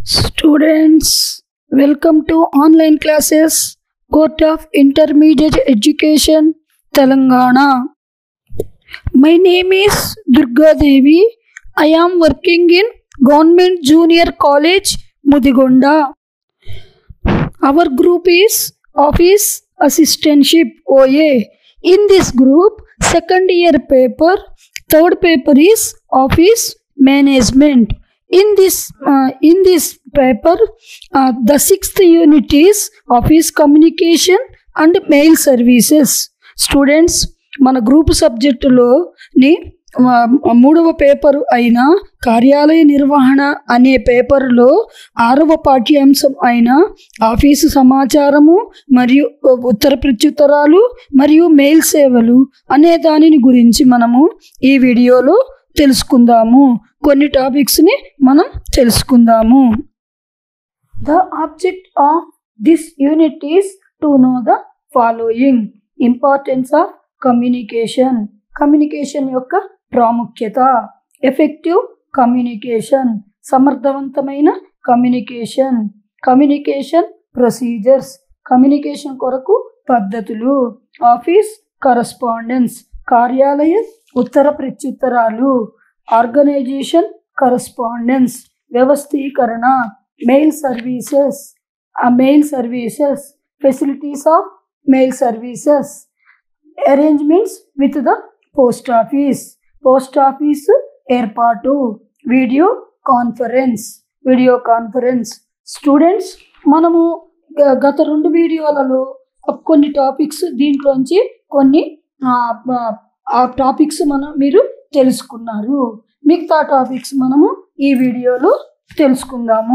Students, welcome to online classes, Court of Intermediate Education, Telangana. My name is Durga Devi. I am working in Government Junior College, Mudigonda. Our group is Office Assistantship OA. In this group, second year paper, third paper is Office Management. In this uh, in this paper, uh, the sixth unit is Office Communication and Mail Services. Students, మన group సబ్జెక్టులోని ఆ, మూడవ paper అయిన కార్యాలయ నిర్వహణ అనే పేపర్లో ఆరవ పాఠ్యాంశం అయిన ఆఫీసు సమాచారము మరియు ఉత్తర ప్రత్యుత్తరాలు మరియు మెయిల్ సేవలు అనే దానిని గురించి మనము ఈ వీడియోలో తెలుసుకుందాము కొన్ని టాపిక్స్ని మనం తెలుసుకుందాము the object of this unit is to know the following importance of communication communication యొక్క ప్రాముఖ్యత ఎఫెక్టివ్ కమ్యూనికేషన్ సమర్థవంతమైన కమ్యూనికేషన్ కమ్యూనికేషన్ ప్రొసీజర్స్ కమ్యూనికేషన్ కొరకు పద్ధతులు ఆఫీస్ కరస్పాండెన్స్ కార్యాలయ ఉత్తర ప్రత్యుత్తరాలు ఆర్గనైజేషన్ కరస్పాండెన్స్ వ్యవస్థీకరణ మెయిల్ సర్వీసెస్ ఆ mail services facilities of mail services arrangements with the post office post office ఏర్పాటు video conference video conference students మనము గ- గత రెండు వీడియోలలో కొన్ని టాపిక్స్ దీంట్లోంచి కొన్ని ఆ, ఆ- ఆ టాపిక్స్ మనం మీరు తెలుసుకున్నారు మిగతా టాపిక్స్ మనము ఈ వీడియోలో తెలుసుకుందాము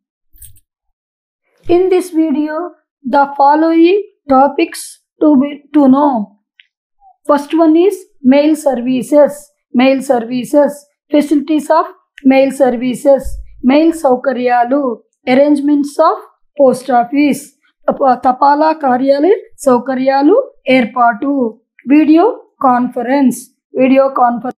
in this video the following topics to be to know first one is mail services mail services facilities of mail services mail సౌకర్యాలు అరేంజ్మెంట్స్ ఆఫ్ పోస్ట్ ఆఫీస్ తపాలా కార్యాలయ సౌకర్యాలు ఏర్పాటు video conference video conference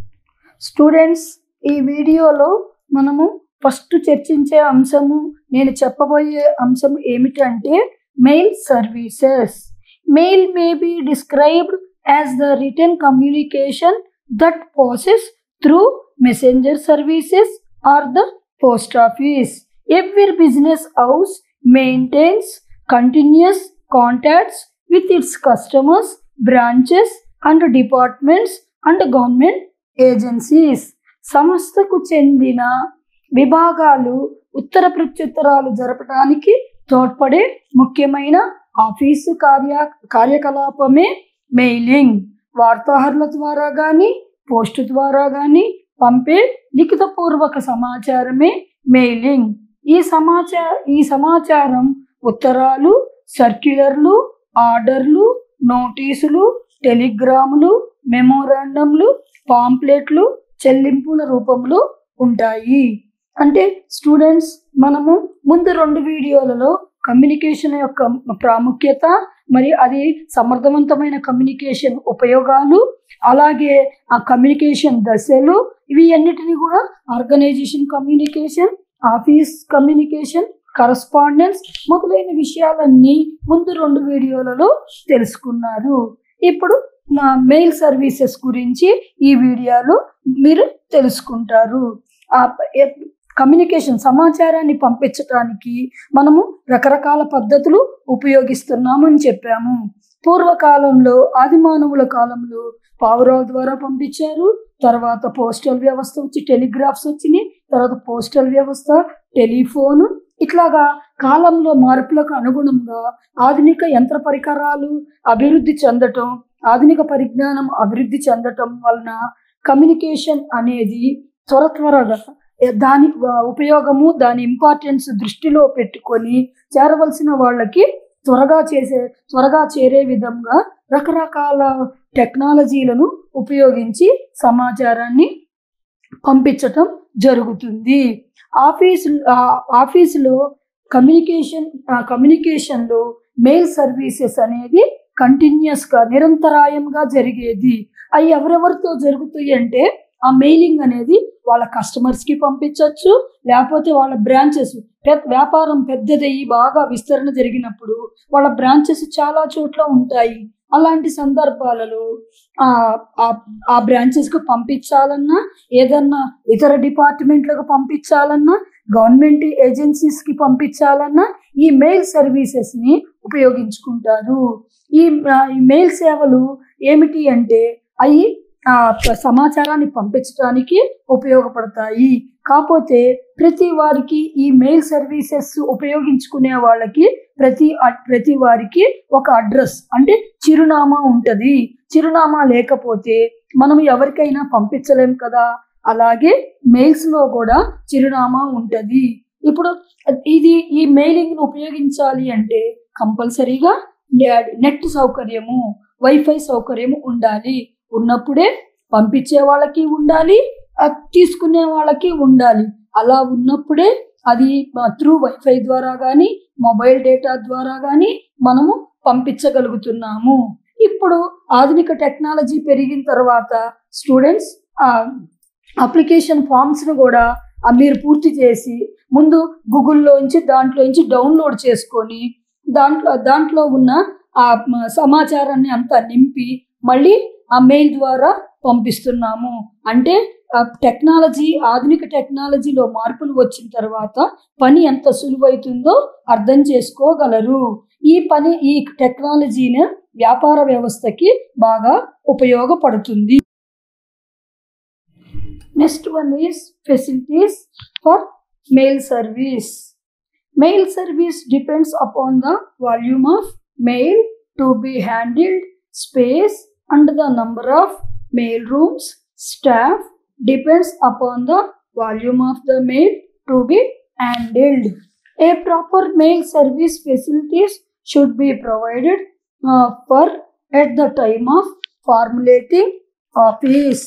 students ఈ వీడియోలో మనము first చర్చించే అంశము నేను చెప్పబోయే అంశం ఏమిటంటే mail services mail may be described as the return communication that process through messenger services are the post office every business house maintains continuous contacts with its customers branches and departments and government agencies సంస్థకు చెందిన విభాగాలు ఉత్తర ప్రత్యుత్తరాలు జరపడానికి తోడ్పడే ముఖ్యమైన office కార్య కార్యకలాపమే mailing వార్తాహరుల ద్వారా కానీ post ద్వారా కానీ పంపే లిఖితపూర్వక సమాచారమే మెయిలింగ్ ఈ సమాచార ఈ సమాచారం ఉత్తరాలు సర్క్యులర్లు ఆర్డర్లు నోటీసులు టెలిగ్రాములు మెమోరాండంలు పాంప్లెట్లు చెల్లింపుల రూపంలో ఉంటాయి అంటే స్టూడెంట్స్ మనము ముందు రెండు వీడియోలలో కమ్యూనికేషన్ యొక్క ప్రాముఖ్యత మరి అది సమర్థవంతమైన కమ్యూనికేషన్ ఉపయోగాలు అలాగే ఆ కమ్యూనికేషన్ దశలు ఇవి అన్నిటిని కూడా organization communication office communication correspondence మొదలైన విషయాలన్నీ ముందు రెండు వీడియోలలో తెలుసుకున్నారు ఇప్పుడు మా మెయిల్ సర్వీసెస్ గురించి ఈ వీడియోలో మీరు తెలుసుకుంటారు ఆ ఎ- కమ్యూనికేషన్ సమాచారాన్ని పంపించడానికి మనము రకరకాల పద్ధతులు ఉపయోగిస్తున్నామని చెప్పాము పూర్వకాలంలో ఆదిమానవుల కాలంలో పావురాల ద్వారా పంపించారు తర్వాత పోస్టల్ వ్యవస్థ వచ్చి టెలిగ్రాఫ్స్ వచ్చినాయి తర్వాత పోస్టల్ వ్యవస్థ టెలిఫోను ఇట్లాగా కాలంలో మార్పులకు అనుగుణంగా ఆధునిక యంత్ర పరికరాలు అభివృద్ధి చెందటం ఆధునిక పరిజ్ఞానం అభివృద్ధి చెందటం వలన కమ్యూనికేషన్ అనేది త్వర త్వరగా ఏ- దాని వ- ఉపయోగము దాని ఇంపార్టెన్స్ దృష్టిలో పెట్టుకొని చేరవలసిన వాళ్ళకి త్వరగా చేసే త్వరగా చేరే విధంగా రకరకాల టెక్నాలజీలను ఉపయోగించి సమాచారాన్ని పంపించటం జరుగుతుంది ఆఫీసు ఆ- ఆఫీసులో కమ్యూనికేషన్ ఆ కమ్యూనికేషన్లో మెయిల్ సర్వీసెస్ అనేది కంటిన్యూస్గా నిరంతరాయంగా జరిగేది అవి ఎవరెవరితో జరుగుతాయి అంటే ఆ మెయిలింగ్ అనేది వాళ్ళ కస్టమర్స్ కి పంపించవచ్చు లేకపోతే వాళ్ళ బ్రాంచెస్ వ్యాపారం పెద్దదయ్యి బాగా విస్తరణ జరిగినప్పుడు వాళ్ళ బ్రాంచెస్ చాలా చోట్ల ఉంటాయి అలాంటి సందర్భాలలో ఆ ఆ- ఆ బ్రాంచెస్ కు పంపించాలన్నా ఏదన్నా ఇతర డిపార్ట్మెంట్లకు పంపించాలన్నా గవర్నమెంట్ ఏజెన్సీస్ కి పంపించాలన్నా ఈ మెయిల్ సర్వీసెస్ ని ఉపయోగించుకుంటారు ఈ ఆ, ఈ మెయిల్ సేవలు ఏమిటి అంటే అవి ఆ, ప- సమాచారాన్ని పంపించడానికి ఉపయోగపడతాయి కాకపోతే ప్రతి వారికి ఈ మెయిల్ సర్వీసెస్ ఉపయోగించుకునే వాళ్ళకి ప్రతి అ- ప్రతి వారికి ఒక అడ్రస్ అంటే చిరునామా ఉంటది చిరునామా లేకపోతే మనం ఎవరికైనా పంపించలేం కదా అలాగే మెయిల్స్ లో కూడా చిరునామా ఉంటది ఇప్పుడు ఇది ఈ మెయిలింగ్ ను ఉపయోగించాలి అంటే కంపల్సరీగా నెట్ సౌకర్యము వైఫై సౌకర్యము ఉండాలి ఉన్నప్పుడే పంపించే వాళ్ళకి ఉండాలి అది తీసుకునే వాళ్ళకి ఉండాలి అలా ఉన్నప్పుడే అది త్రూ వైఫై ద్వారా కానీ మొబైల్ డేటా ద్వారా కానీ మనము పంపించగలుగుతున్నాము ఇప్పుడు ఆధునిక టెక్నాలజీ పెరిగిన తర్వాత స్టూడెంట్స్ అప్లికేషన్ ఫామ్స్ను కూడా ఆ మీరు పూర్తి చేసి ముందు గూగుల్లోంచి దాంట్లోంచి డౌన్లోడ్ చేసుకొని దాంట్లో దాంట్లో ఉన్న ఆ మ- సమాచారాన్ని అంతా నింపి మళ్ళీ ఆ మెయిల్ ద్వారా పంపిస్తున్నాము అంటే ఆ టెక్నాలజీ ఆధునిక టెక్నాలజీలో మార్పులు వచ్చిన తర్వాత పని ఎంత సులువైతుందో అర్థం చేసుకోగలరు ఈ పని ఈ టెక్నాలజీని వ్యాపార వ్యవస్థకి బాగా ఉపయోగపడుతుంది next one is facilities for mail service mail service depends upon the volume of mail to be handled space and the number of mail rooms staff depends upon the volume of the mail to be handled A proper mail service facilities should be provided uh, for at the time of formulating office.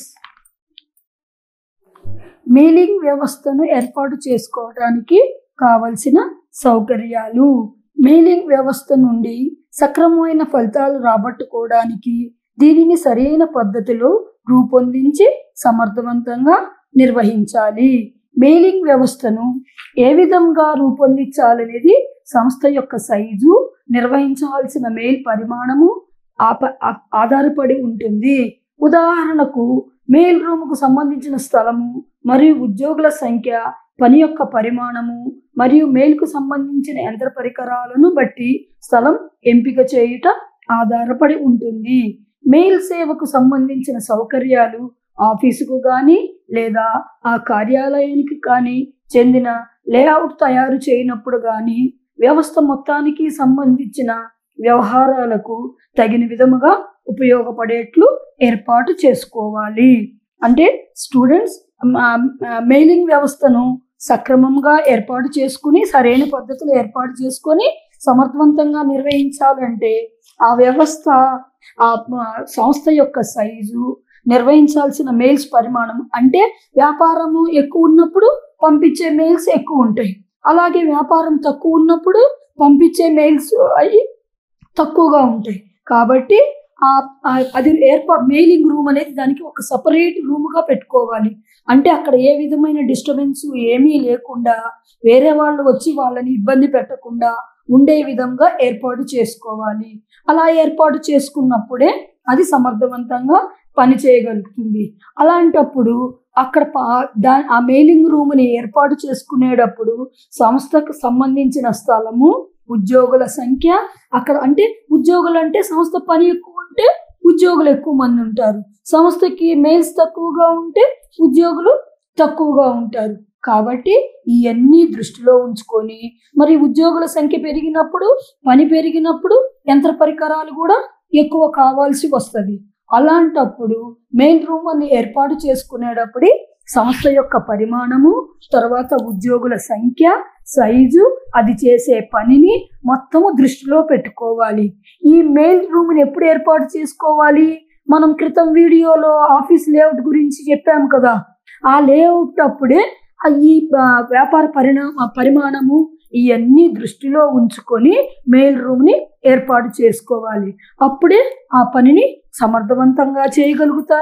Mailing వ్యవస్థను ఏర్పాటు చేసుకోవడానికి కావలసిన సౌకర్యాలు mailing వ్యవస్థ నుండి సక్రమమైన ఫలితాలు రాబట్టుకోవడానికి దీనిని సరైన పద్ధతిలో రూపొందించి సమర్థవంతంగా నిర్వహించాలి మెయిలింగ్ వ్యవస్థను ఏ విధంగా రూపొందించాలనేది సంస్థ యొక్క సైజు నిర్వహించవలసిన మెయిల్ పరిమాణము ఆప- ఆ- ఆధారపడి ఉంటుంది ఉదాహరణకు మెయిల్ రూమ్కు సంబంధించిన స్థలము మరియు ఉద్యోగుల సంఖ్య పని యొక్క పరిమాణము మరియు మెయిల్కు సంబంధించిన యంత్ర పరికరాలను బట్టి స్థలం ఎంపిక చేయుట ఆధారపడి ఉంటుంది మెయిల్ సేవకు సంబంధించిన సౌకర్యాలు ఆఫీసుకు కానీ లేదా ఆ కార్యాలయానికి కానీ చెందిన లేఅవుట్ తయారు చేయనప్పుడు కానీ వ్యవస్థ మొత్తానికి సంబంధించిన వ్యవహారాలకు తగిన విధముగా ఉపయోగపడేట్లు ఏర్పాటు చేసుకోవాలి అంటే స్టూడెంట్స్ మెయిలింగ్ వ్యవస్థను సక్రమంగా ఏర్పాటు చేసుకుని సరైన పద్ధతులు ఏర్పాటు చేసుకొని సమర్థవంతంగా నిర్వహించాలంటే ఆ వ్యవస్థ ఆ ఆ, సంస్థ యొక్క సైజు నిర్వహించాల్సిన మెయిల్స్ పరిమాణం అంటే వ్యాపారము ఎక్కువ ఉన్నప్పుడు పంపించే మెయిల్స్ ఎక్కువ ఉంటాయి అలాగే వ్యాపారం తక్కువ ఉన్నప్పుడు పంపించే మెయిల్స్ అవి తక్కువగా ఉంటాయి కాబట్టి ఆ ఆ- అది ఏర్పా మెయిలింగ్ రూమ్ అనేది దానికి ఒక సపరేట్ రూమ్గా పెట్టుకోవాలి అంటే అక్కడ ఏ విధమైన డిస్టర్బెన్స్ ఏమీ లేకుండా వేరే వాళ్ళు వచ్చి వాళ్ళని ఇబ్బంది పెట్టకుండా ఉండే విధంగా ఏర్పాటు చేసుకోవాలి అలా ఏర్పాటు చేసుకున్నప్పుడే అది సమర్థవంతంగా పని చేయగలుగుతుంది అలాంటప్పుడు అక్కడ పా- దా ఆ మెయిలింగ్ రూమ్ని ఏర్పాటు చేసుకునేటప్పుడు సంస్థకు సంబంధించిన స్థలము ఉద్యోగుల సంఖ్య అక్కడ అంటే ఉద్యోగులు అంటే సంస్థ పని ఎక్కువ ఉంటే ఉద్యోగులు ఎక్కువ మంది ఉంటారు సంస్థకి మెయిల్స్ తక్కువగా ఉంటే ఉద్యోగులు తక్కువగా ఉంటారు కాబట్టి ఇవన్నీ దృష్టిలో ఉంచుకొని మరి ఉద్యోగుల సంఖ్య పెరిగినప్పుడు పని పెరిగినప్పుడు యంత్ర పరికరాలు కూడా ఎక్కువ కావాల్సి వస్తుంది అలాంటప్పుడు మెయిన్ రూమ్ అని ఏర్పాటు చేసుకునేటప్పుడు సంస్థ యొక్క పరిమాణము తర్వాత ఉద్యోగుల సంఖ్య సైజు అది చేసే పనిని మొత్తము దృష్టిలో పెట్టుకోవాలి ఈ మెయిల్ రూమ్ని ఎప్పుడు ఏర్పాటు చేసుకోవాలి మనం క్రితం వీడియోలో ఆఫీస్ లేఅవుట్ గురించి చెప్పాము కదా ఆ లేఅవుట్ అప్పుడే ఆ ఈ ఆ, వ్యాపార పరిణామ పరిమాణము ఇవన్నీ దృష్టిలో ఉంచుకొని మెయిల్ రూమ్ని ఏర్పాటు చేసుకోవాలి అప్పుడే ఆ పనిని సమర్థవంతంగా చేయగలుగుతారు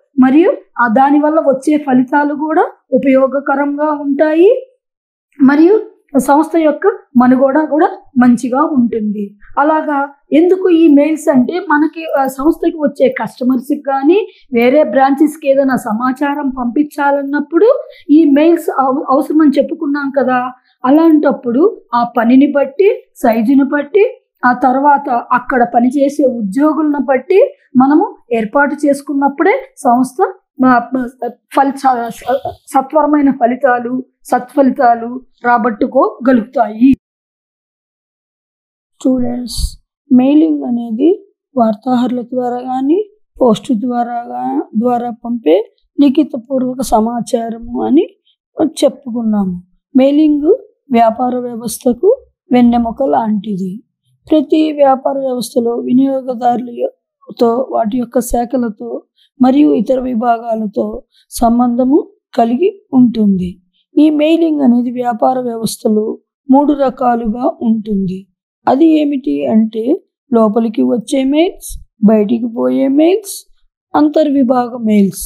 మరియు ఆ దానివల్ల వచ్చే ఫలితాలు కూడా ఉపయోగకరంగా ఉంటాయి మరియు సంస్థ యొక్క మనుగడ కూడా మంచిగా ఉంటుంది అలాగా ఎందుకు ఈ మెయిల్స్ అంటే మనకి ఆ సంస్థకి వచ్చే కస్టమర్స్కి కానీ వేరే బ్రాంచెస్కి ఏదైనా సమాచారం పంపించాలన్నప్పుడు ఈ మెయిల్స్ అవ- అవసరమని చెప్పుకున్నాం కదా అలాంటప్పుడు ఆ పనిని బట్టి సైజుని బట్టి ఆ తర్వాత అక్కడ పనిచేసే ఉద్యోగులను బట్టి మనము ఏర్పాటు చేసుకున్నప్పుడే సంస్థ ఆ, ఫలి స- సత్వరమైన ఫలితాలు సత్ఫలితాలు రాబట్టుకోగలుగుతాయి స్టూడెంట్స్ మెయిలింగ్ అనేది వార్తాహరుల ద్వారా కానీ పోస్ట్ ద్వారా గా- ద్వారా పంపే లిఖితపూర్వక సమాచారము అని చెప్పుకున్నాము మెయిలింగ్ వ్యాపార వ్యవస్థకు వెన్నెముక లాంటిది ప్రతి వ్యాపార వ్యవస్థలో వినియోగదారులతో వాటి యొక్క శాఖలతో మరియు ఇతర విభాగాలతో సంబంధము కలిగి ఉంటుంది ఈ మెయిలింగ్ అనేది వ్యాపార వ్యవస్థలో మూడు రకాలుగా ఉంటుంది అది ఏమిటి అంటే లోపలికి వచ్చే మెయిల్స్ బయటికి పోయే మెయిల్స్ అంతర్విభాగ మెయిల్స్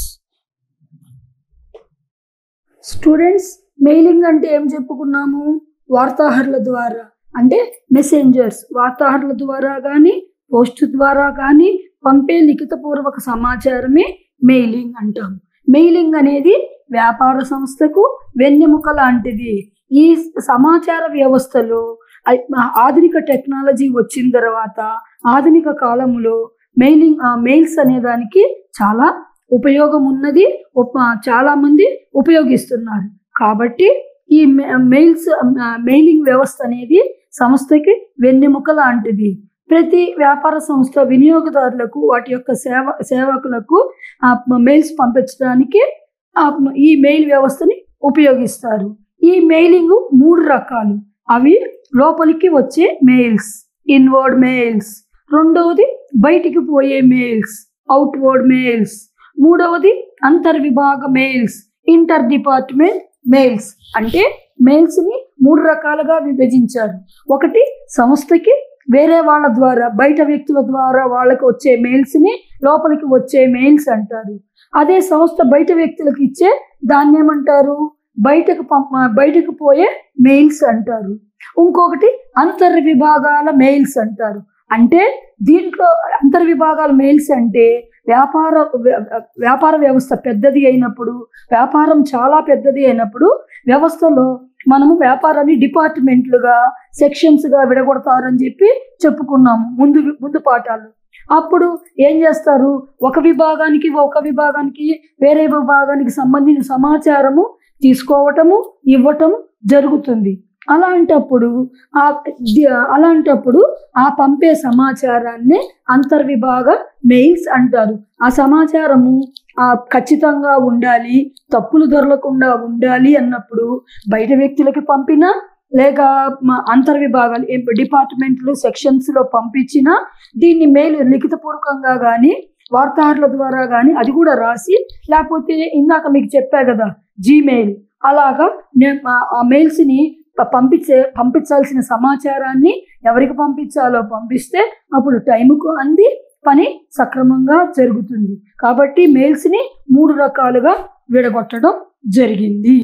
స్టూడెంట్స్ మెయిలింగ్ అంటే ఏం చెప్పుకున్నాము వార్తాహరుల ద్వారా అంటే మెసెంజర్స్ వార్తాహరుల ద్వారా కానీ పోస్ట్ ద్వారా కానీ పంపే లిఖితపూర్వక సమాచారమే మెయిలింగ్ అంటాం మెయిలింగ్ అనేది వ్యాపార సంస్థకు వెన్నెముక లాంటిది ఈ సమాచార వ్యవస్థలో ఐ- ఆధునిక టెక్నాలజీ వచ్చిన తర్వాత ఆధునిక కాలంలో మెయిలింగ్ ఆ, మెయిల్స్ అనే దానికి చాలా ఉపయోగం ఉన్నది ఉప- చాలా మంది ఉపయోగిస్తున్నారు కాబట్టి ఈ మె- మెయిల్స్ ఆ, మెయిలింగ్ వ్యవస్థ అనేది సంస్థకి వెన్నెముక లాంటిది ప్రతి వ్యాపార సంస్థ వినియోగదారులకు వాటి యొక్క సేవ సేవకులకు ఆ మెయిల్స్ పంపించడానికి ఆ ఈ మెయిల్ వ్యవస్థని ఉపయోగిస్తారు ఈ మెయిలింగ్ మూడు రకాలు అవి లోపలికి వచ్చే మెయిల్స్ ఇన్వర్డ్ మెయిల్స్ రెండవది బయటికి పోయే మెయిల్స్ అవుట్వర్డ్ మెయిల్స్ మూడవది అంతర్విభాగ మెయిల్స్ ఇంటర్ డిపార్ట్మెంట్ మెయిల్స్ అంటే మెయిల్స్ ని మూడు రకాలుగా విభజించారు ఒకటి సంస్థకి వేరే వాళ్ళ ద్వారా బయట వ్యక్తుల ద్వారా వాళ్ళకి వచ్చే మెయిల్స్ ని లోపలికి వచ్చే మెయిల్స్ అంటారు అదే సంస్థ బయట వ్యక్తులకు ఇచ్చే దాన్ని ఏమంటారు బయటకు పంప బయటకు పోయే మెయిల్స్ అంటారు ఇంకొకటి అంతర్విభాగాల మెయిల్స్ అంటారు అంటే దీంట్లో అంతర్విభాగాల మెయిల్స్ అంటే వ్యాపార వ్య- వ్యాపార వ్యవస్థ పెద్దది అయినప్పుడు వ్యాపారం చాలా పెద్దది అయినప్పుడు వ్యవస్థలో మనము వ్యాపారాన్ని డిపార్ట్మెంట్లుగా సెక్షన్స్గా విడగొడతారని చెప్పి చెప్పుకున్నాము ముందు ముందు పాఠాలు అప్పుడు ఏం చేస్తారు ఒక విభాగానికి ఒక విభాగానికి వేరే విభాగానికి సంబంధించిన సమాచారము తీసుకోవటము ఇవ్వటము జరుగుతుంది అలాంటప్పుడు ఆ ది- అలాంటప్పుడు ఆ పంపే సమాచారాన్ని అంతర్విభాగ మెయిల్స్ అంటారు ఆ సమాచారము ఆ ఖచ్చితంగా ఉండాలి తప్పులు దొరలకుండా ఉండాలి అన్నప్పుడు బయట వ్యక్తులకి పంపినా లేక మ- అంతర్విభాగాలు ఏం డిపార్ట్మెంట్లు సెక్షన్స్లో పంపించినా దీన్ని మెయిల్ లిఖితపూర్వకంగా కానీ వార్తాహరుల ద్వారా కానీ అది కూడా రాసి లేకపోతే ఇందాక మీకు చెప్పా కదా జీమెయిల్ అలాగా నేను ఆ- ఆ మెయిల్స్ని ప- పంపించే పంపించాల్సిన సమాచారాన్ని ఎవరికి పంపించాలో పంపిస్తే అప్పుడు టైంకు అంది పని సక్రమంగా జరుగుతుంది కాబట్టి మెయిల్స్ని మూడు రకాలుగా విడగొట్టడం జరిగింది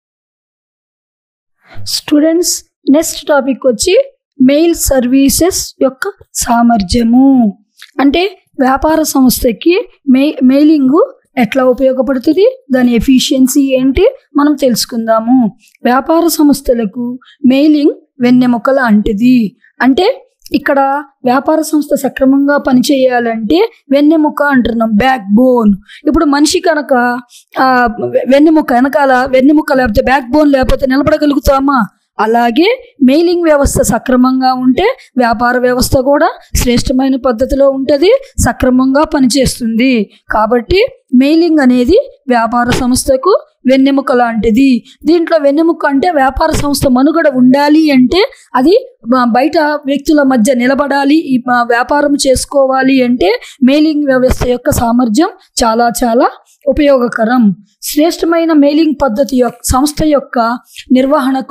స్టూడెంట్స్ నెక్స్ట్ టాపిక్ వచ్చి మెయిల్ సర్వీసెస్ యొక్క సామర్థ్యము అంటే వ్యాపార సంస్థకి మెయి మెయిలింగ్ ఎట్లా ఉపయోగపడుతుంది దాని ఎఫిషియన్సీ ఏంటి మనం తెలుసుకుందాము వ్యాపార సంస్థలకు మెయిలింగ్ వెన్నెముక లాంటిది అంటే ఇక్కడ వ్యాపార సంస్థ సక్రమంగా పనిచేయాలంటే వెన్నెముక అంటున్నాం బ్యాక్ బోన్ ఇప్పుడు మనిషి కనుక ఆ, వె- వెన్నెముక వెనకాల వెన్నెముక లేకపోతే బ్యాక్ బోన్ లేకపోతే నిలబడగలుగుతామా అలాగే మెయిలింగ్ వ్యవస్థ సక్రమంగా ఉంటే వ్యాపార వ్యవస్థ కూడా శ్రేష్టమైన పద్ధతిలో ఉంటుంది సక్రమంగా పనిచేస్తుంది కాబట్టి మెయిలింగ్ అనేది వ్యాపార సంస్థకు వెన్నెముక లాంటిది దీంట్లో వెన్నెముక అంటే వ్యాపార సంస్థ మనుగడ ఉండాలి అంటే అది బ- బయట వ్యక్తుల మధ్య నిలబడాలి ఈ మ- వ్యాపారం చేసుకోవాలి అంటే మెయిలింగ్ వ్యవస్థ యొక్క సామర్థ్యం చాలా చాలా ఉపయోగకరం శ్రేష్టమైన మెయిలింగ్ పద్ధతి యొక్క సంస్థ యొక్క నిర్వహణకు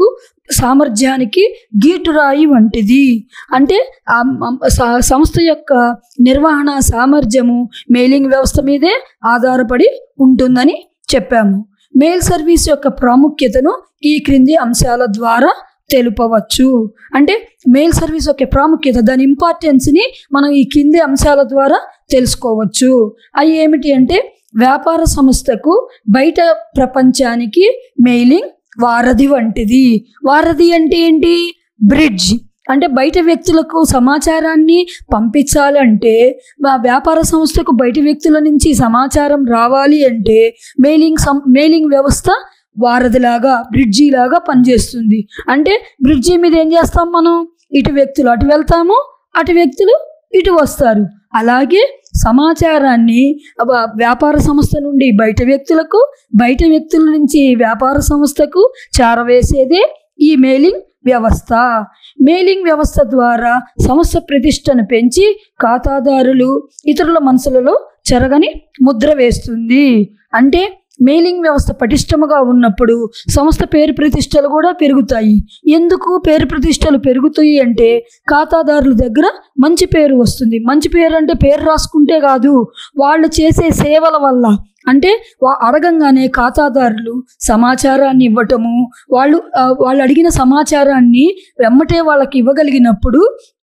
సామర్థ్యానికి గీటురాయి వంటిది అంటే ఆ మ- స- సంస్థ యొక్క నిర్వహణ సామర్థ్యము మెయిలింగ్ వ్యవస్థ మీదే ఆధారపడి ఉంటుందని చెప్పాము మెయిల్ సర్వీస్ యొక్క ప్రాముఖ్యతను ఈ క్రింది అంశాల ద్వారా తెలుపవచ్చు అంటే మెయిల్ సర్వీస్ యొక్క ప్రాముఖ్యత దాని ఇంపార్టెన్స్ని మనం ఈ కింది అంశాల ద్వారా తెలుసుకోవచ్చు అవి ఏమిటి అంటే వ్యాపార సంస్థకు బయట ప్రపంచానికి మెయిలింగ్ వారధి వంటిది వారధి అంటే ఏంటి బ్రిడ్జ్ అంటే బయట వ్యక్తులకు సమాచారాన్ని పంపించాలంటే మా వ్యాపార సంస్థకు బయట వ్యక్తుల నుంచి సమాచారం రావాలి అంటే మెయిలింగ్ సం మెయిలింగ్ వ్యవస్థ వారధిలాగా బ్రిడ్జి లాగా పనిచేస్తుంది అంటే బ్రిడ్జి మీద ఏం చేస్తాం మనం ఇటు వ్యక్తులు అటు వెళ్తాము అటు వ్యక్తులు ఇటు వస్తారు అలాగే సమాచారాన్ని వ- వ్యాపార సంస్థ నుండి బయట వ్యక్తులకు బయట వ్యక్తుల నుంచి వ్యాపార సంస్థకు చేరవేసేదే ఈ మెయిలింగ్ వ్యవస్థ మెయిలింగ్ వ్యవస్థ ద్వారా సంస్థ ప్రతిష్టను పెంచి ఖాతాదారులు ఇతరుల మనసులలో చెరగని ముద్ర వేస్తుంది అంటే మెయిలింగ్ వ్యవస్థ పటిష్టముగా ఉన్నప్పుడు సంస్థ పేరు ప్రతిష్టలు కూడా పెరుగుతాయి ఎందుకు పేరు ప్రతిష్టలు పెరుగుతాయి అంటే ఖాతాదారుల దగ్గర మంచి పేరు వస్తుంది మంచి పేరు అంటే పేరు రాసుకుంటే కాదు వాళ్ళు చేసే సేవల వల్ల అంటే వా- అడగంగానే ఖాతాదారులు సమాచారాన్ని ఇవ్వటము వాళ్ళు ఆ, వాళ్ళు అడిగిన సమాచారాన్ని వెమ్మటే వాళ్ళకి ఇవ్వగలిగినప్పుడు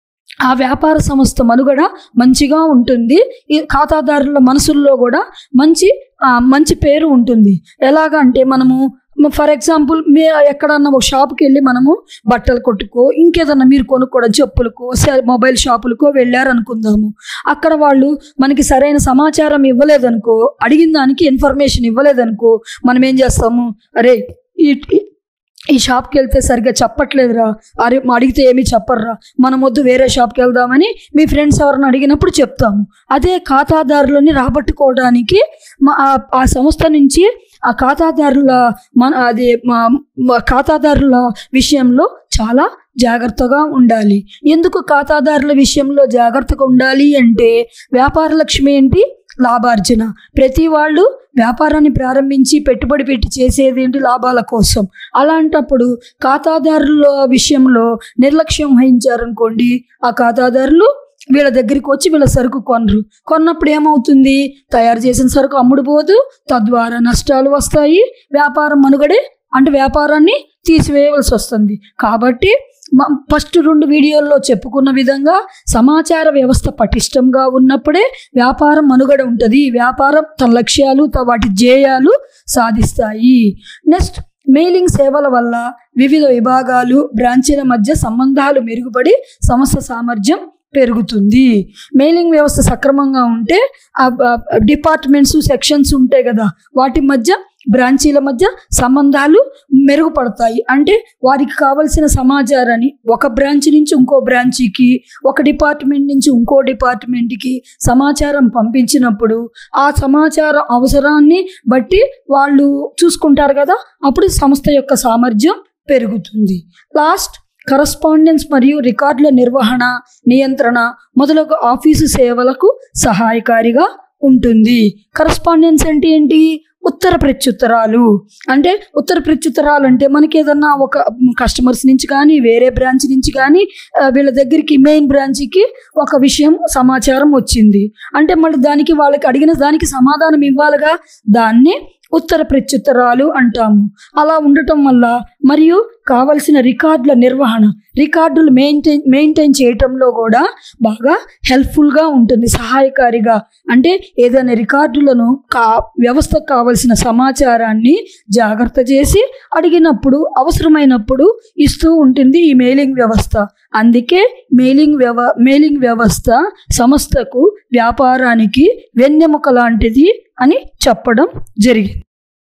ఆ వ్యాపార సంస్థ మనుగడ మంచిగా ఉంటుంది ఈ ఖాతాదారుల మనసుల్లో కూడా మంచి ఆ, మంచి పేరు ఉంటుంది ఎలాగ అంటే మనము ఫర్ ఎగ్జాంపుల్ మీ ఎక్కడన్నా ఒక షాప్కి వెళ్ళి మనము బట్టలు కొట్టుకో ఇంకేదన్నా మీరు కొనుక్కోవడం చెప్పులకో సెల్ మొబైల్ షాపులకో వెళ్ళారనుకుందాము అక్కడ వాళ్ళు మనకి సరైన సమాచారం ఇవ్వలేదనుకో అడిగిన దానికి ఇన్ఫర్మేషన్ ఇవ్వలేదనుకో మనం ఏం చేస్తాము అరే ఈ ఈ- ఈ షాప్కి వెళ్తే సరిగ్గా చెప్పట్లేదురా అరే మా అడిగితే ఏమీ చెప్పర్రా మనం వద్దు వేరే షాప్కి వెళ్దామని మీ ఫ్రెండ్స్ ఎవరిని అడిగినప్పుడు చెప్తాము అదే ఖాతాదారులని రాబట్టుకోవడానికి మా ఆ- ఆ సంస్థ నుంచి ఆ ఖాతాదారుల మన అది మా- మా ఖాతాదారుల విషయంలో చాలా జాగ్రత్తగా ఉండాలి ఎందుకు ఖాతాదారుల విషయంలో జాగ్రత్తగా ఉండాలి అంటే వ్యాపార లక్ష్యం ఏంటి లాభార్జన ప్రతి వాళ్ళు వ్యాపారాన్ని ప్రారంభించి పెట్టుబడి పెట్టి చేసేది ఏంటి లాభాల కోసం అలాంటప్పుడు ఖాతాదారుల విషయంలో నిర్లక్ష్యం వహించారనుకోండి ఆ ఖాతాదారులు వీళ్ళ దగ్గరికి వచ్చి వీళ్ళ సరుకు కొనరు కొన్నప్పుడు ఏమవుతుంది తయారు చేసిన సరుకు అమ్ముడు పోదు తద్వారా నష్టాలు వస్తాయి వ్యాపారం మనుగడే అంటే వ్యాపారాన్ని తీసివేయవలసి వస్తుంది కాబట్టి మ- ఫస్ట్ రెండు వీడియోల్లో చెప్పుకున్న విధంగా సమాచార వ్యవస్థ పటిష్టంగా ఉన్నప్పుడే వ్యాపారం మనుగడ ఉంటుంది వ్యాపారం తన లక్ష్యాలు త- వాటి ధ్యేయాలు సాధిస్తాయి నెక్స్ట్ మెయిలింగ్ సేవల వల్ల వివిధ విభాగాలు బ్రాంచీల మధ్య సంబంధాలు మెరుగుపడి సంస్థ సామర్థ్యం పెరుగుతుంది మెయిలింగ్ వ్యవస్థ సక్రమంగా ఉంటే ఆ డిపార్ట్మెంట్స్ సెక్షన్స్ ఉంటాయి కదా వాటి మధ్య బ్రాంచీల మధ్య సంబంధాలు మెరుగుపడతాయి అంటే వారికి కావలసిన సమాచారాన్ని ఒక బ్రాంచ్ నుంచి ఇంకో బ్రాంచీకి ఒక డిపార్ట్మెంట్ నుంచి ఇంకో డిపార్ట్మెంట్కి సమాచారం పంపించినప్పుడు ఆ సమాచారం అవసరాన్ని బట్టి వాళ్ళు చూసుకుంటారు కదా అప్పుడు సంస్థ యొక్క సామర్థ్యం పెరుగుతుంది లాస్ట్ కరస్పాండెన్స్ మరియు రికార్డుల నిర్వహణ నియంత్రణ మొదలగు ఆఫీసు సేవలకు సహాయకారిగా ఉంటుంది కరస్పాండెన్స్ అంటే ఏంటి ఉత్తర ప్రత్యుత్తరాలు అంటే ఉత్తర ప్రత్యుత్తరాలు అంటే మనకి ఏదన్నా ఒక కస్టమర్స్ నుంచి కానీ వేరే బ్రాంచ్ నుంచి కానీ ఆ, వీళ్ళ దగ్గరికి మెయిన్ బ్రాంచ్కి ఒక విషయం సమాచారం వచ్చింది అంటే మళ్ళీ దానికి వాళ్ళకి అడిగిన దానికి సమాధానం ఇవ్వాలిగా దాన్ని ఉత్తర ప్రత్యుత్తరాలు అంటాము అలా ఉండటం వల్ల మరియు కావలసిన రికార్డుల నిర్వహణ రికార్డులు మెయింటైన్ మెయింటైన్ చేయటంలో కూడా బాగా హెల్ప్ఫుల్గా ఉంటుంది సహాయకారిగా అంటే ఏదైనా రికార్డులను కా వ్యవస్థకు కావలసిన సమాచారాన్ని జాగ్రత్త చేసి అడిగినప్పుడు అవసరమైనప్పుడు ఇస్తూ ఉంటుంది ఈ మెయిలింగ్ వ్యవస్థ అందుకే మెయిలింగ్ వ్యవ మెయిలింగ్ వ్యవస్థ సంస్థకు వ్యాపారానికి వెన్నెముక లాంటిది అని చెప్పడం జరిగింది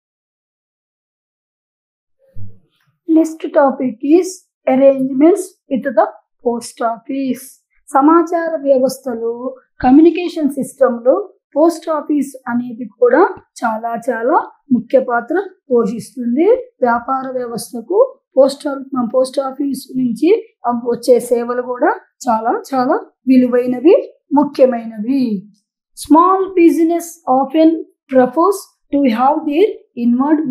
next topic is arrangements with the post office సమాచార వ్యవస్థలో కమ్యూనికేషన్ సిస్టంలో పోస్ట్ ఆఫీస్ అనేది కూడా చాలా చాలా ముఖ్య పాత్ర పోషిస్తుంది వ్యాపార వ్యవస్థకు పోస్ట్ పోస్ట్ ఆఫీస్ నుంచి ఆ, వచ్చే సేవలు కూడా చాలా చాలా విలువైనవి ముఖ్యమైనవి small business often propose to have their inward mail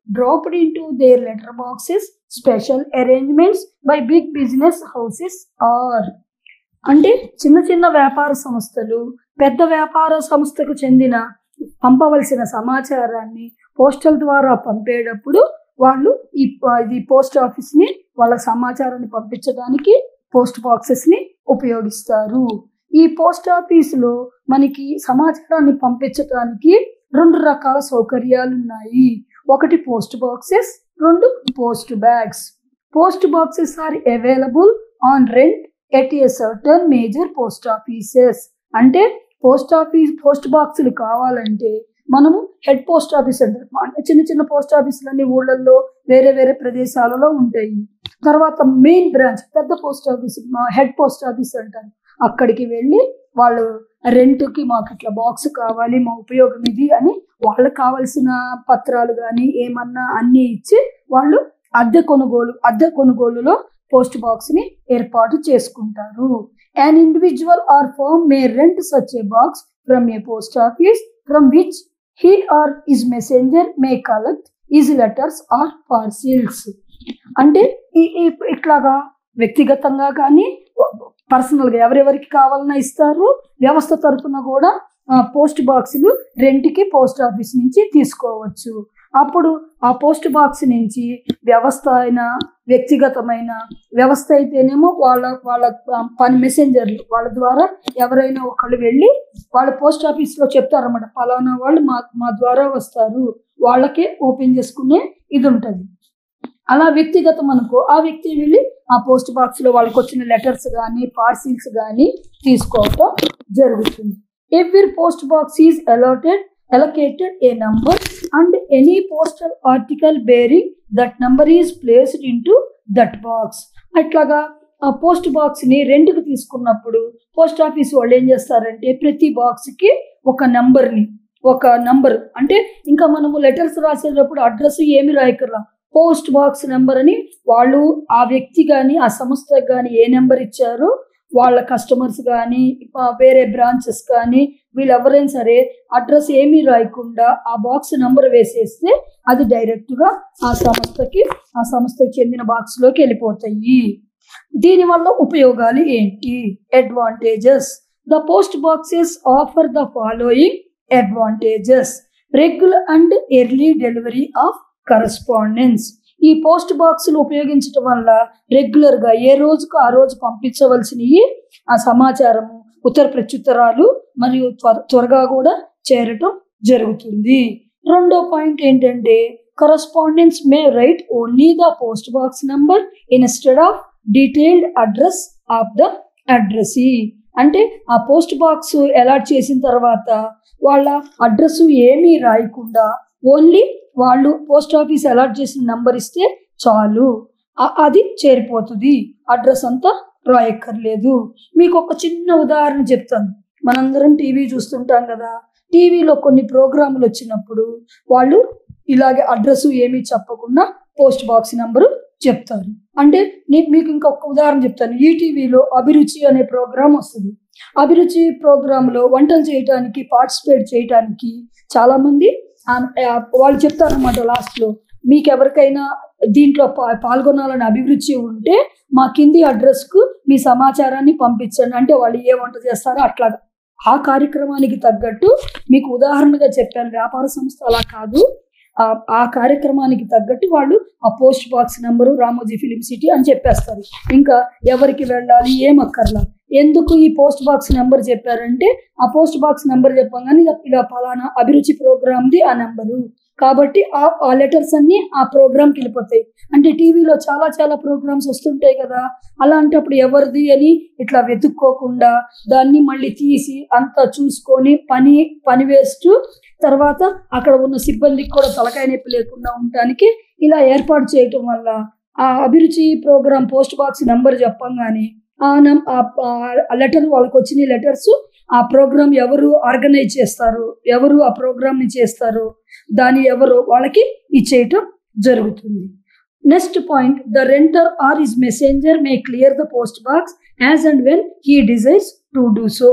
dropped into their letter boxes special arrangements by big business houses or అంటే చిన్న చిన్న వ్యాపార సంస్థలు పెద్ద వ్యాపార సంస్థకు చెందిన పంపవలసిన సమాచారాన్ని పోస్టల్ ద్వారా పంపేటప్పుడు వాళ్ళు ఈ ఇది పోస్ట్ ఆఫీస్ ని వాళ్ళ సమాచారాన్ని పంపించడానికి పోస్ట్ బాక్సెస్ ని ఉపయోగిస్తారు ఈ పోస్ట్ ఆఫీస్ లో మనకి సమాచారాన్ని పంపించడానికి రెండు రకాల సౌకర్యాలు ఉన్నాయి ఒకటి పోస్ట్ బాక్సెస్ రెండు post bags post boxes are available on rent at a certain major post offices అంటే పోస్ట్ ఆఫీస్ పోస్ట్ బాక్సులు కావాలంటే మనము హెడ్ పోస్ట్ ఆఫీస్ అంటారు అంటే చిన్న చిన్న పోస్ట్ ఆఫీసులన్నీ ఊళ్ళల్లో వేరే వేరే ప్రదేశాలలో ఉంటాయి తర్వాత మెయిన్ బ్రాంచ్ పెద్ద post office head post office అంటారు అక్కడికి వెళ్ళి వాళ్ళు రెంట్కి మాకు ఇట్లా బాక్స్ కావాలి మా ఉపయోగం ఇది అని వాళ్ళకి కావాల్సిన పత్రాలు కానీ ఏమన్నా అన్ని ఇచ్చి వాళ్ళు అద్దె కొనుగోలు అద్దె కొనుగోలులో పోస్ట్ బాక్స్ ని ఏర్పాటు చేసుకుంటారు an individual or firm may rent such a box from a post office from which he or his messenger may collect his letters or parcels అంటే ఈ- ఈ- ఇట్లాగా వ్యక్తిగతంగా కానీ పర్సనల్ గా ఎవరెవరికి కావాలన్నా ఇస్తారు వ్యవస్థ తరఫున కూడా పోస్ట్ బాక్సులు రెంట్కి పోస్ట్ ఆఫీస్ నుంచి తీసుకోవచ్చు అప్పుడు ఆ పోస్ట్ బాక్స్ నుంచి వ్యవస్థ అయినా వ్యక్తిగతమైన వ్యవస్థ అయితేనేమో వాళ్ళ వాళ్ళ పని మెసెంజర్లు వాళ్ళ ద్వారా ఎవరైనా ఒకళ్ళు వెళ్ళి వాళ్ళ పోస్ట్ ఆఫీస్ లో చెప్తారన్నమాట ఫలానా వాళ్ళు మా మా ద్వారా వస్తారు వాళ్ళకే ఓపెన్ చేసుకునే ఇది ఉంటది అలా వ్యక్తిగతం అనుకో ఆ వ్యక్తి వెళ్ళి ఆ పోస్ట్ బాక్స్ లో వాళ్ళకి వచ్చిన లెటర్స్ కానీ పార్సిల్స్ కానీ తీసుకోవటం జరుగుతుంది every post box is allotted allocated a number and any postal article bearing that number is placed into that box అట్లాగా ఆ పోస్ట్ బాక్స్ ని రెంట్కి తీసుకున్నప్పుడు పోస్ట్ ఆఫీస్ వాళ్ళు ఏం చేస్తారంటే ప్రతి బాక్స్ కి ఒక నంబర్ ని ఒక నంబర్ అంటే ఇంకా మనము లెటర్స్ రాసేటప్పుడు అడ్రస్ ఏమి రాయకర్లా పోస్ట్ బాక్స్ నెంబర్ అని వాళ్ళు ఆ వ్యక్తి కానీ ఆ సంస్థకి కానీ ఏ నెంబర్ ఇచ్చారో వాళ్ళ కస్టమర్స్ కానీ వేరే బ్రాంచెస్ కానీ వీళ్ళు ఎవరైనా సరే అడ్రస్ ఏమీ రాయకుండా ఆ బాక్స్ నంబర్ వేసేస్తే అది డైరెక్ట్ గా ఆ సంస్థకి ఆ సంస్థకి చెందిన బాక్స్ లోకి వెళ్ళిపోతాయి దీనివల్ల ఉపయోగాలు ఏంటి advantages the post boxes offer the following advantages regular and early delivery of correspondence ఈ పోస్ట్ బాక్సులు ఉపయోగించడం వల్ల రెగ్యులర్ గా ఏ రోజుకు ఆ రోజు పంపించవలసినవి ఆ సమాచారము ఉత్తర ప్రత్యుత్తరాలు మరియు త్వర- త్వరగా కూడా చేరటం జరుగుతుంది రెండో పాయింట్ ఏంటంటే correspondence may write only the post box number instead of detailed address of the addressee అంటే ఆ పోస్ట్ బాక్స్ అలాట్ చేసిన తర్వాత వాళ్ళ అడ్రస్ ఏమీ రాయకుండా ఓన్లీ వాళ్ళు పోస్ట్ ఆఫీస్ అలాట్ చేసిన నంబర్ ఇస్తే చాలు ఆ- అది చేరిపోతుంది అడ్రస్ అంతా రాయక్కర్లేదు మీకు ఒక చిన్న ఉదాహరణ చెప్తాను మనందరం టీవీ చూస్తుంటాం కదా టీవీలో కొన్ని ప్రోగ్రాములు వచ్చినప్పుడు వాళ్ళు ఇలాగే అడ్రస్ ఏమీ చెప్పకుండా పోస్ట్ బాక్స్ నంబరు చెప్తారు అంటే నేను మీకు ఇంకొక ఉదాహరణ చెప్తాను ఈ టీవీలో అభిరుచి అనే ప్రోగ్రామ్ వస్తుంది అభిరుచి ప్రోగ్రాంలో వంటలు చేయటానికి పార్టిసిపేట్ చేయటానికి చాలా మంది ఆ- ఆ వాళ్ళు చెప్తారన్నమాట లాస్ట్ లో మీకు ఎవరికైనా దీంట్లో పా- పాల్గొనాలని అభిరుచి ఉంటే మా కింది అడ్రస్ కు మీ సమాచారాన్ని పంపించండి అంటే వాళ్ళు ఏ వంట చేస్తారో అట్లా ఆ కార్యక్రమానికి తగ్గట్టు మీకు ఉదాహరణగా చెప్పాను వ్యాపార సంస్థ అలా కాదు ఆ ఆ కార్యక్రమానికి తగ్గట్టు వాళ్ళు ఆ post box number Ramoji Film City అని చెప్పేస్తారు ఇంకా ఎవరికి వెళ్ళాలి ఏం అక్కర్లా ఎందుకు ఈ పోస్ట్ బాక్స్ నెంబర్ చెప్పారంటే ఆ పోస్ట్ బాక్స్ నెంబర్ చెప్పగానే ఇలా- ఇలా పలానా అభిరుచి ప్రోగ్రామ్ది ఆ నెంబరు కాబట్టి ఆ ఆ లెటర్స్ అన్ని ఆ ప్రోగ్రామ్కి వెళ్ళిపోతాయి అంటే టీవీలో చాలా చాలా ప్రోగ్రామ్స్ వస్తుంటాయి కదా అలాంటప్పుడు ఎవరిది అని ఇట్లా వెతుక్కోకుండా దాన్ని మళ్ళీ తీసి అంతా చూసుకొని పని పని వేస్తూ తర్వాత అక్కడ ఉన్న సిబ్బందికి కూడా తలకాయ నొప్పి లేకుండా ఉండటానికి ఇలా ఏర్పాటు చేయటం వల్ల ఆ అభిరుచి ప్రోగ్రామ్ పోస్ట్ బాక్స్ నెంబర్ చెప్పంగానే ఆ నం ఆ లెటర్ వాళ్ళకి వచ్చిన లెటర్స్ ఆ ప్రోగ్రామ్ ఎవరు ఆర్గనైజ్ చేస్తారు ఎవరు ఆ ప్రోగ్రామ్ ని చేస్తారు దాని ఎవరు వాళ్ళకి ఇచ్చేయటం జరుగుతుంది next point the renter or his messenger may clear the post box as and when he desires to do so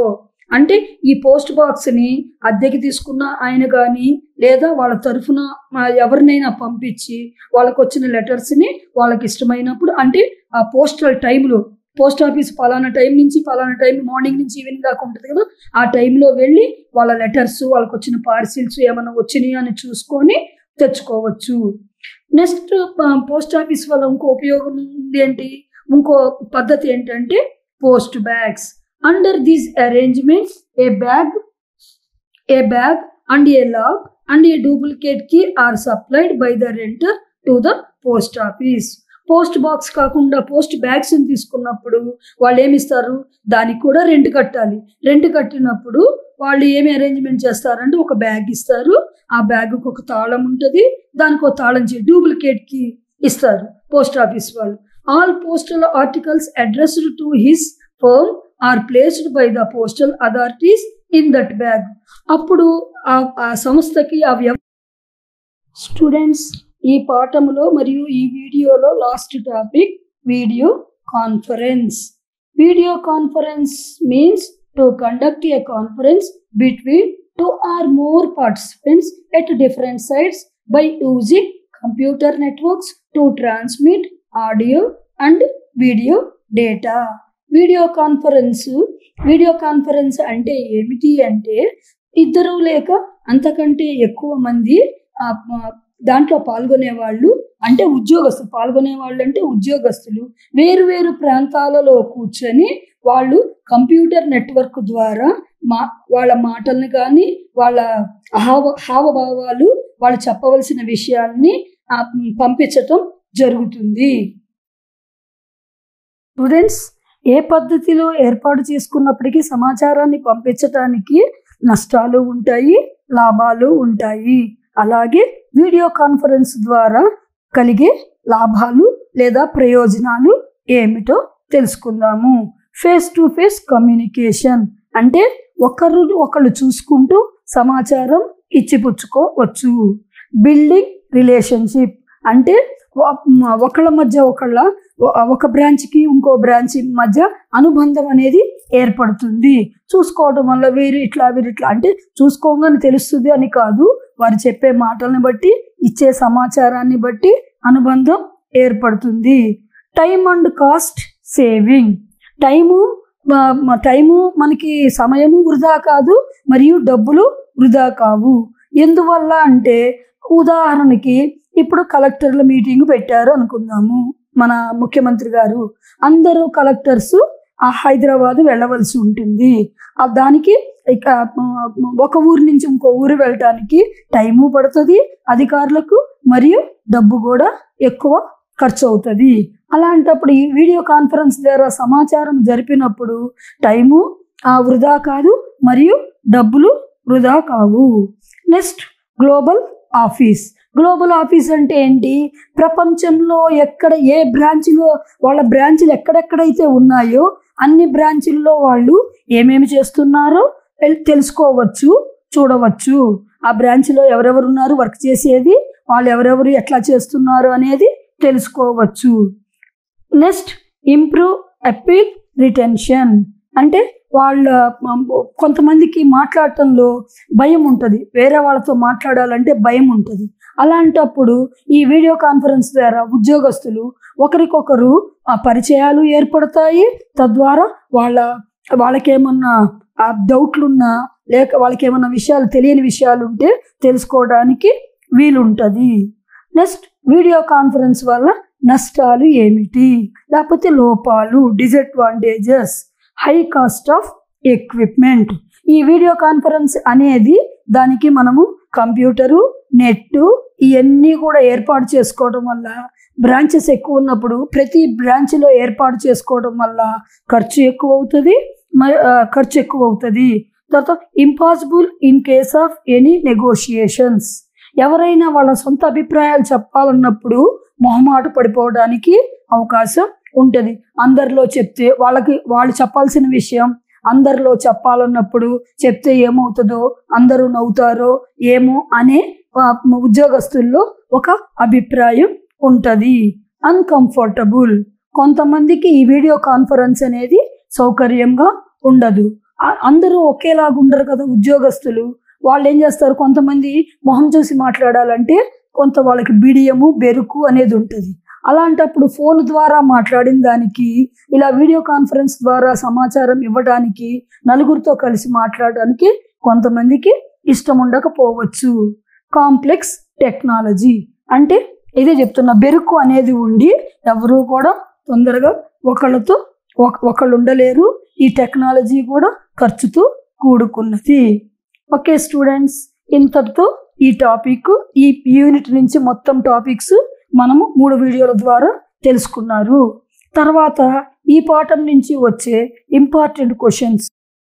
అంటే ఈ పోస్ట్ బాక్స్ని అద్దెకి తీసుకున్న ఆయన కానీ లేదా వాళ్ళ తరఫున ఎవరినైనా పంపించి వాళ్ళకు వచ్చిన లెటర్స్ని వాళ్ళకి ఇష్టమైనప్పుడు అంటే ఆ పోస్టల్ టైంలో పోస్ట్ ఆఫీస్ పలానా టైం నుంచి పలానా టైం మార్నింగ్ నుంచి ఈవినింగ్ దాకా ఉంటుంది కదా ఆ టైంలో వెళ్ళి వాళ్ళ లెటర్స్ వాళ్ళకి వచ్చిన పార్సిల్స్ ఏమైనా వచ్చినాయి అని చూసుకొని తెచ్చుకోవచ్చు నెక్స్ట్ పోస్ట్ ఆఫీస్ వల్ల ఇంకో ఉపయోగం ఉంది ఏంటి ఇంకో పద్ధతి ఏంటంటే post bags under these arrangements a bag a bag and a log and a duplicate key are supplied by the renter to the post office post box కాకుండా పోస్ట్ బ్యాగ్స్ తీసుకున్నప్పుడు వాళ్ళు ఏమి ఇస్తారు దానికి కూడా రెంట్ కట్టాలి రెంట్ కట్టినప్పుడు వాళ్ళు ఏమి అరేంజ్మెంట్ చేస్తారంటే ఒక బ్యాగ్ ఇస్తారు ఆ బ్యాగ్కి ఒక తాళం ఉంటుంది దానికి ఒక తాళం చే డూప్లికేట్ కి ఇస్తారు పోస్ట్ ఆఫీస్ వాళ్ళు all postal articles addressed to his firm are placed by the postal authorities in that bag అప్పుడు ఆ సంస్థకి ఆ వ్యవ స్టూడెంట్స్ ఈ పాఠములో మరియు ఈ వీడియోలో last topic video conference video conference means to conduct a conference between two or more participants at different sides by using computer networks to transmit audio and video data video conference video conference అంటే ఏమిటి అంటే ఇద్దరు లేక అంతకంటే ఎక్కువ మంది దాంట్లో పాల్గొనే వాళ్ళు అంటే ఉద్యోగస్తులు పాల్గొనే వాళ్ళు అంటే ఉద్యోగస్తులు వేరు వేరు ప్రాంతాలలో కూర్చొని వాళ్ళు కంప్యూటర్ నెట్వర్క్ ద్వారా మా వాళ్ళ మాటల్ని కానీ వాళ్ళ హావ హావభావాలు వాళ్ళు చెప్పవలసిన విషయాల్ని పంపించటం జరుగుతుంది స్టూడెంట్స్ ఏ పద్ధతిలో ఏర్పాటు చేసుకున్నప్పటికీ సమాచారాన్ని పంపించడానికి నష్టాలు ఉంటాయి లాభాలు ఉంటాయి అలాగే వీడియో కాన్ఫరెన్స్ ద్వారా కలిగే లాభాలు లేదా ప్రయోజనాలు ఏమిటో తెలుసుకుందాము ఫేస్ టు ఫేస్ కమ్యూనికేషన్ అంటే ఒకరు ఒకళ్ళు చూసుకుంటూ సమాచారం ఇచ్చిపుచ్చుకోవచ్చు బిల్డింగ్ రిలేషన్షిప్ అంటే ఒకళ్ళ మధ్య ఒకళ్ళ ఒక బ్రాంచ్కి ఇంకో బ్రాంచ్ మధ్య అనుబంధం అనేది ఏర్పడుతుంది చూసుకోవడం వల్ల వీరు ఇట్లా వీరు ఇట్లా అంటే చూసుకోగానే తెలుస్తుంది అని కాదు వారు చెప్పే మాటల్ని బట్టి ఇచ్చే సమాచారాన్ని బట్టి అనుబంధం ఏర్పడుతుంది time and cost saving time time మనకి సమయము వృధా కాదు మరియు డబ్బులు వృధా కావు ఎందువల్ల అంటే ఉదాహరణకి ఇప్పుడు కలెక్టర్ల మీటింగ్ పెట్టారు అనుకుందాము మన ముఖ్యమంత్రి గారు అందరూ కలెక్టర్స్ ఆ హైదరాబాద్ వెళ్ళవలసి ఉంటుంది ఆ దానికి ఇక ఒక ఊరు నుంచి ఇంకో ఊరు వెళ్ళటానికి టైము పడుతుంది అధికారులకు మరియు డబ్బు కూడా ఎక్కువ ఖర్చు అవుతుంది అలాంటప్పుడు ఈ వీడియో కాన్ఫరెన్స్ ద్వారా సమాచారం జరిపినప్పుడు టైము వృధా కాదు మరియు డబ్బులు వృధా కావు next global office global office అంటే ఏంటి ప్రపంచంలో ఎక్కడ ఏ బ్రాంచ్లో వాళ్ళ బ్రాంచ్లు ఎక్కడెక్కడైతే ఉన్నాయో అన్ని బ్రాంచుల్లో వాళ్ళు ఏమేమి చేస్తున్నారో తెలుసుకోవచ్చు చూడవచ్చు ఆ బ్రాంచ్లో ఎవరెవరు ఉన్నారు వర్క్ చేసేది వాళ్ళు ఎవరెవరు ఎట్లా చేస్తున్నారు అనేది తెలుసుకోవచ్చు నెక్స్ట్ ఇంప్రూవ్ అపీల్ రిటెన్షన్ అంటే వాళ్ళ కొంతమందికి మాట్లాడటంలో భయం ఉంటుంది వేరే వాళ్ళతో మాట్లాడాలంటే భయం ఉంటుంది అలాంటప్పుడు ఈ వీడియో కాన్ఫరెన్స్ ద్వారా ఉద్యోగస్తులు ఒకరికొకరు ఆ పరిచయాలు ఏర్పడతాయి తద్వారా వాళ్ళ వాళ్ళకేమన్నా ఆ డౌట్లున్నా లేక వాళ్ళకి ఏమన్నా విషయాలు తెలియని విషయాలు ఉంటే తెలుసుకోవడానికి వీలుంటుంది నెక్స్ట్ వీడియో కాన్ఫరెన్స్ వల్ల నష్టాలు ఏమిటి లేకపోతే లోపాలు disadvantages high cost of equipment ఈ వీడియో కాన్ఫరెన్స్ అనేది దానికి మనము కంప్యూటరు నెట్ ఇవన్నీ కూడా ఏర్పాటు చేసుకోవడం వల్ల బ్రాంచెస్ ఎక్కువ ఉన్నప్పుడు ప్రతి బ్రాంచ్లో ఏర్పాటు చేసుకోవడం వల్ల ఖర్చు ఎక్కువ అవుతుంది ఖర్చు ఎక్కువ అవుతుంది తర్వాత impossible in case of any negotiations ఎవరైనా వాళ్ళ సొంత అభిప్రాయాలు చెప్పాలన్నప్పుడు మొహమాట పడిపోవడానికి అవకాశం ఉంటుంది అందరిలో చెప్తే వాళ్ళకి వాళ్ళు చెప్పాల్సిన విషయం అందరిలో చెప్పాలన్నప్పుడు చెప్తే ఏమవుతుందో అందరూ నవ్వుతారో ఏమో అనే ఉద్యోగస్తుల్లో ఒక అభిప్రాయం ఉంటుంది అన్కంఫర్టబుల్ కొంతమందికి ఈ వీడియో కాన్ఫరెన్స్ అనేది సౌకర్యంగా ఉండదు ఆ- అందరూ ఒకేలాగా ఉండరు కదా ఉద్యోగస్తులు వాళ్ళు ఏం చేస్తారు కొంతమంది మొహం చూసి మాట్లాడాలంటే కొంత వాళ్ళకి బిడియము బెరుకు అనేది ఉంటుంది అలాంటప్పుడు ఫోన్ ద్వారా మాట్లాడిన దానికి ఇలా వీడియో కాన్ఫరెన్స్ ద్వారా సమాచారం ఇవ్వడానికి నలుగురితో కలిసి మాట్లాడడానికి కొంతమందికి ఇష్టం ఉండకపోవచ్చు కాంప్లెక్స్ టెక్నాలజీ అంటే ఇదే చెప్తున్నా బెరుకు అనేది ఉండి ఎవరు కూడా తొందరగా ఒకళ్ళతో ఒక- ఒకళ్ళు ఉండలేరు ఈ టెక్నాలజీ కూడా ఖర్చుతో కూడుకున్నది ఓకే స్టూడెంట్స్ ఇంతటితో ఈ టాపిక్ ఈ యూనిట్ నుంచి మొత్తం టాపిక్స్ మనము మూడు వీడియోల ద్వారా తెలుసుకున్నారు తర్వాత ఈ పాఠం నుంచి వచ్చే ఇంపార్టెంట్ క్వశ్చన్స్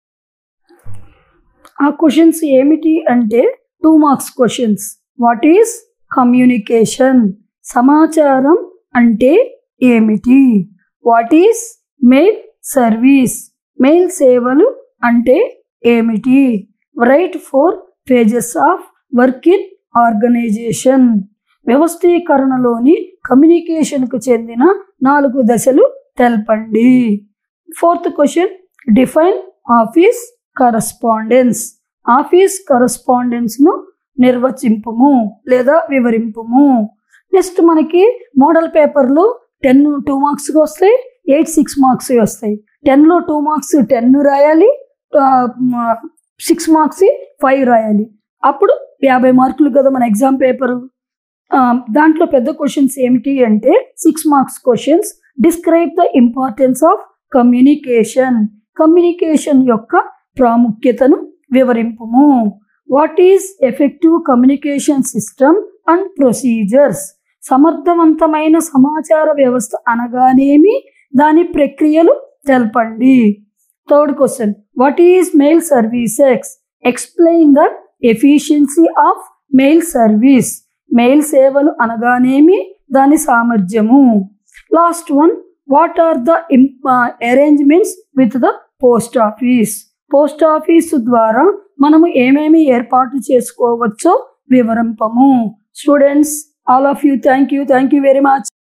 ఆ క్వశ్చన్స్ ఏమిటి అంటే two marks questions what is communication సమాచారం అంటే ఏమిటి what is mail service mail సేవలు అంటే ఏమిటి write four pages of work in organization వ్యవస్థీకరణలోని కమ్యూనికేషన్కు చెందిన నాలుగు దశలు తెలపండి fourth question define office correspondence office కరస్పాండెన్స్ను నిర్వచింపుము లేదా వివరింపుము నెక్స్ట్ మనకి మోడల్ పేపర్లు టెన్ టూ మార్క్స్కి వస్తాయి ఎయిట్ సిక్స్ మార్క్స్ వస్తాయి టెన్లో టూ మార్క్స్ టెన్ రాయాలి సిక్స్ మార్క్స్ ఫైవ్ రాయాలి అప్పుడు యాభై మార్కులు కదా మన ఎగ్జామ్ పేపరు దాంట్లో పెద్ద క్వశ్చన్స్ ఏమిటి అంటే six marks questions describe the importance of communication communication యొక్క ప్రాముఖ్యతను వివరింపుము what is effective communication system and procedures సమర్థవంతమైన సమాచార వ్యవస్థ అనగానేమి దాని ప్రక్రియలు తెలపండి third question what is mail services explain the efficiency of mail service mail సేవలు అనగానేమి దాని సామర్థ్యము last one what are the arrangements with the post office post office ద్వారా మనము ఏమేమి ఏర్పాటు చేసుకోవచ్చో వివరింపము students all of you thank you thank you very much